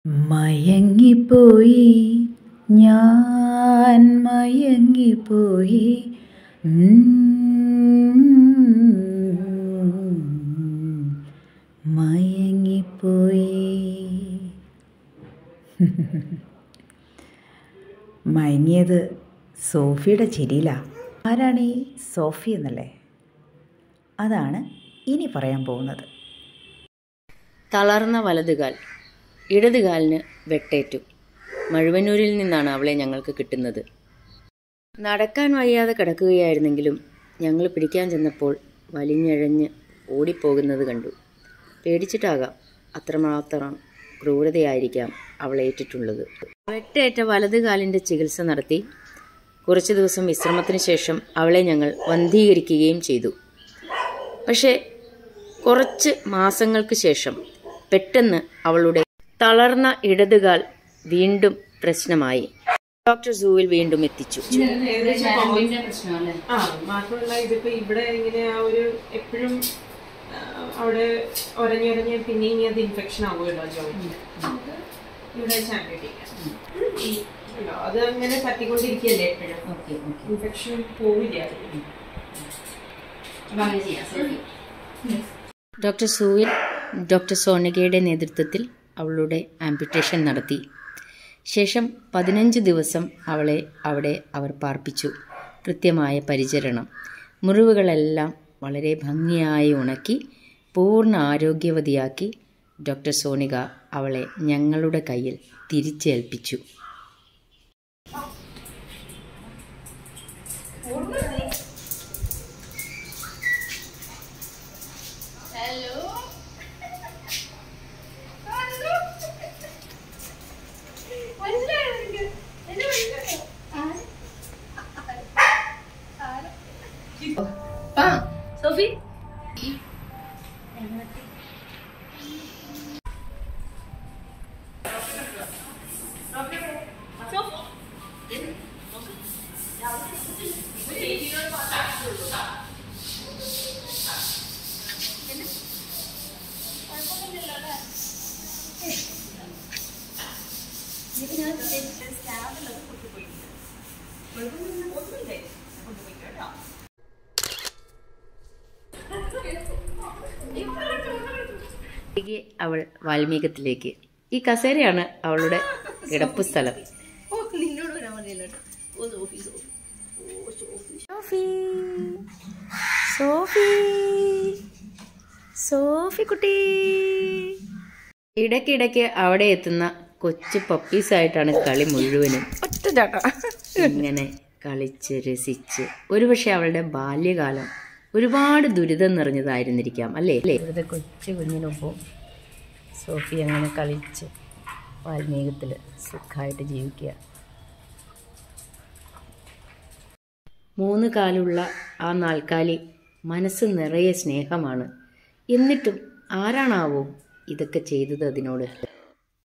മയങ്ങിപ്പോയി ഞാൻ മയങ്ങിപ്പോയി ഉം. മയങ്ങിപ്പോയി മയങ്ങിയത് സോഫിയുടെ ചിരിയിലാണ് ആരാണ് ഈ സോഫി എന്നല്ലേ അതാണ് ഇനി പറയാൻ പോകുന്നത് തളർന്ന വലതുകാൽ ഇടതുകാലിന് വെട്ടേറ്റു മഴുവന്നൂരിൽ നിന്നാണ് അവളെ ഞങ്ങൾക്ക് കിട്ടുന്നത് നടക്കാൻ വയ്യാതെ കിടക്കുകയായിരുന്നെങ്കിലും ഞങ്ങൾ പിടിക്കാൻ ചെന്നപ്പോൾ വലിഞ്ഞഴഞ്ഞ് ഓടിപ്പോകുന്നത് കണ്ടു പേടിച്ചിട്ടാകാം അത്രമാത്രം ക്രൂരതയായിരിക്കാം അവളേറ്റിട്ടുള്ളത് വെട്ടേറ്റ വലതുകാലിൻ്റെ ചികിത്സ നടത്തി കുറച്ച് ദിവസം വിശ്രമത്തിന് ശേഷം അവളെ ഞങ്ങൾ വന്ധീകരിക്കുകയും ചെയ്തു പക്ഷേ കുറച്ച് മാസങ്ങൾക്ക് ശേഷം പെട്ടെന്ന് അവളുടെ തളർന്ന ഇടതുകാൽ വീണ്ടും പ്രശ്നമായി ഡോക്ടർ സൂവിൽ വീണ്ടും എത്തിച്ചു ആ മാത്രമല്ല ഇതിപ്പോ ഇവിടെ ഇങ്ങനെ ആ ഒരു എപ്പോഴും അവിടെ ഒരഞ്ഞൊരഞ്ഞ് പിന്നെ ഇനി അത് ഇൻഫെക്ഷൻ ആവുമല്ലോ ജോയിന്റ് നമുക്ക് ഇവിടെ ചാമ്പിട്ടിരിക്കാം ഈ ഉണ്ടോ, അത് അങ്ങനെ തട്ടിക്കൊണ്ടിരിക്കുകയല്ലേ എപ്പോഴും ഇൻഫെക്ഷൻ പോവില്ല ഡോക്ടർ സൂവിൽ ഡോക്ടർ സോണികയുടെ നേതൃത്വത്തിൽ അവളുടെ ആംപുറ്റേഷൻ നടത്തി ശേഷം പതിനഞ്ച് ദിവസം അവളെ അവിടെ അവർ പാർപ്പിച്ചു കൃത്യമായ പരിചരണം മുറിവുകളെല്ലാം വളരെ ഭംഗിയായി ഉണക്കി പൂർണ്ണ ആരോഗ്യവതിയാക്കി ഡോക്ടർ സോണിക അവളെ ഞങ്ങളുടെ കയ്യിൽ തിരിച്ചേൽപ്പിച്ചു സോഫി തിരികെ അവൾ വാൽമീകത്തിലേക്ക് ഈ കസേരയാണ് അവളുടെ കിടപ്പ് സ്ഥലം സോഫി സോഫി സോഫി കുട്ടി ഇടയ്ക്കിടയ്ക്ക് അവിടെ എത്തുന്ന കൊച്ചു പപ്പീസായിട്ടാണ് കളി മുഴുവനും ഇങ്ങനെ കളിച്ച് രസിച്ച് ഒരുപക്ഷെ അവളുടെ ബാല്യകാലം ഒരുപാട് ദുരിതം നിറഞ്ഞതായിരുന്നിരിക്കാം അല്ലേ അല്ലേ ഇവിടുത്തെ കൊച്ചു കുഞ്ഞിനൊപ്പം സോഫി അങ്ങനെ കളിച്ച് വാൽമീകത്തിൽ സുഖമായിട്ട് ജീവിക്കുക മൂന്ന് കാലുള്ള ആ നാൽക്കാലി മനസ്സ് നിറയെ സ്നേഹമാണ് എന്നിട്ടും ആരാണാവോ ഇതൊക്കെ ചെയ്തത് അതിനോട്